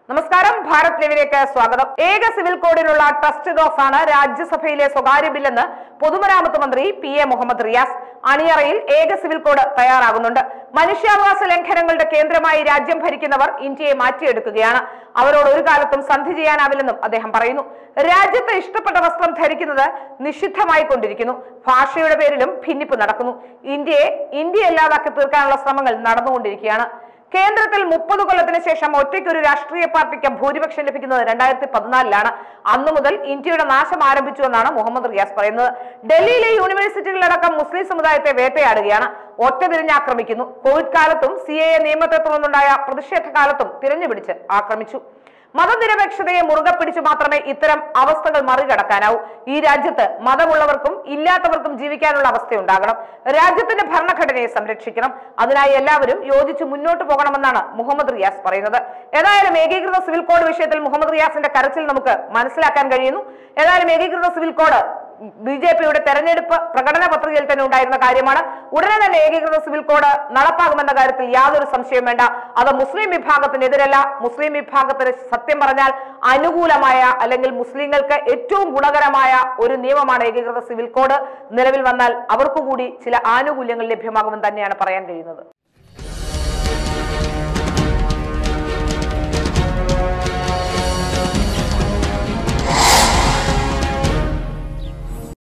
നമസ്കാരം ഭാരത് ലൈവിലേക്ക് സ്വാഗതം ഏക സിവിൽ കോഡിനുള്ള ട്രസ്റ്റ് ഡോസ് ആണ് രാജ്യസഭയിലെ സ്വകാര്യ ബില്ലെന്ന് പൊതുമരാമത്ത് മന്ത്രി പി എ മുഹമ്മദ് റിയാസ് അണിയറയിൽ ഏക സിവിൽ കോഡ് തയ്യാറാകുന്നുണ്ട് മനുഷ്യാവകാശ ലംഘനങ്ങളുടെ കേന്ദ്രമായി രാജ്യം ഭരിക്കുന്നവർ ഇന്ത്യയെ മാറ്റിയെടുക്കുകയാണ് അവരോട് ഒരു കാലത്തും സന്ധി ചെയ്യാനാവില്ലെന്നും അദ്ദേഹം പറയുന്നു രാജ്യത്ത് ഇഷ്ടപ്പെട്ട വസ്ത്രം ധരിക്കുന്നത് നിഷിദ്ധമായി കൊണ്ടിരിക്കുന്നു ഭാഷയുടെ പേരിലും ഭിന്നിപ്പ് നടക്കുന്നു ഇന്ത്യയെ ഇന്ത്യ അല്ലാതാക്കി തീർക്കാനുള്ള ശ്രമങ്ങൾ നടന്നുകൊണ്ടിരിക്കുകയാണ് കേന്ദ്രത്തിൽ മുപ്പത് കൊല്ലത്തിന് ശേഷം ഒറ്റയ്ക്കൊരു രാഷ്ട്രീയ പാർട്ടിക്ക് ഭൂരിപക്ഷം ലഭിക്കുന്നത് രണ്ടായിരത്തി പതിനാലിലാണ് അന്നു മുതൽ ഇന്ത്യയുടെ നാശം ആരംഭിച്ചു എന്നാണ് മുഹമ്മദ് റിയാസ് പറയുന്നത് ഡൽഹിയിലെ യൂണിവേഴ്സിറ്റികളിലടക്കം മുസ്ലിം സമുദായത്തെ വേട്ടയാടുകയാണ് ഒറ്റ തിരിഞ്ഞ് ആക്രമിക്കുന്നു കോവിഡ് കാലത്തും സി എ നിയമത്തെ തുടർന്നുണ്ടായ പ്രതിഷേധ കാലത്തും തിരഞ്ഞുപിടിച്ച് ആക്രമിച്ചു മതനിരപേക്ഷതയെ മുറുകെ പിടിച്ചു മാത്രമേ ഇത്തരം അവസ്ഥകൾ മറികടക്കാനാവൂ ഈ രാജ്യത്ത് മതമുള്ളവർക്കും ഇല്ലാത്തവർക്കും ജീവിക്കാനുള്ള അവസ്ഥയുണ്ടാകണം രാജ്യത്തിന്റെ ഭരണഘടനയെ സംരക്ഷിക്കണം അതിനായി എല്ലാവരും യോജിച്ച് മുന്നോട്ട് പോകണമെന്നാണ് മുഹമ്മദ് റിയാസ് പറയുന്നത് ഏതായാലും ഏകീകൃത സിവിൽ കോഡ് വിഷയത്തിൽ മുഹമ്മദ് റിയാസിന്റെ കരച്ചിൽ നമുക്ക് മനസ്സിലാക്കാൻ കഴിയുന്നു ഏതായാലും ഏകീകൃത സിവിൽ കോഡ് ബി ജെ പിയുടെ തെരഞ്ഞെടുപ്പ് പ്രകടന പത്രികയിൽ തന്നെ ഉണ്ടായിരുന്ന കാര്യമാണ് ഉടനെ തന്നെ ഏകീകൃത സിവിൽ കോഡ് നടപ്പാകുമെന്ന കാര്യത്തിൽ യാതൊരു സംശയവും വേണ്ട അത് മുസ്ലിം വിഭാഗത്തിനെതിരല്ല മുസ്ലിം വിഭാഗത്തിന് സത്യം പറഞ്ഞാൽ അനുകൂലമായ അല്ലെങ്കിൽ മുസ്ലിങ്ങൾക്ക് ഏറ്റവും ഗുണകരമായ ഒരു നിയമമാണ് ഏകീകൃത സിവിൽ കോഡ് നിലവിൽ വന്നാൽ അവർക്കു കൂടി ചില ആനുകൂല്യങ്ങൾ ലഭ്യമാകുമെന്ന് തന്നെയാണ് പറയാൻ കഴിയുന്നത്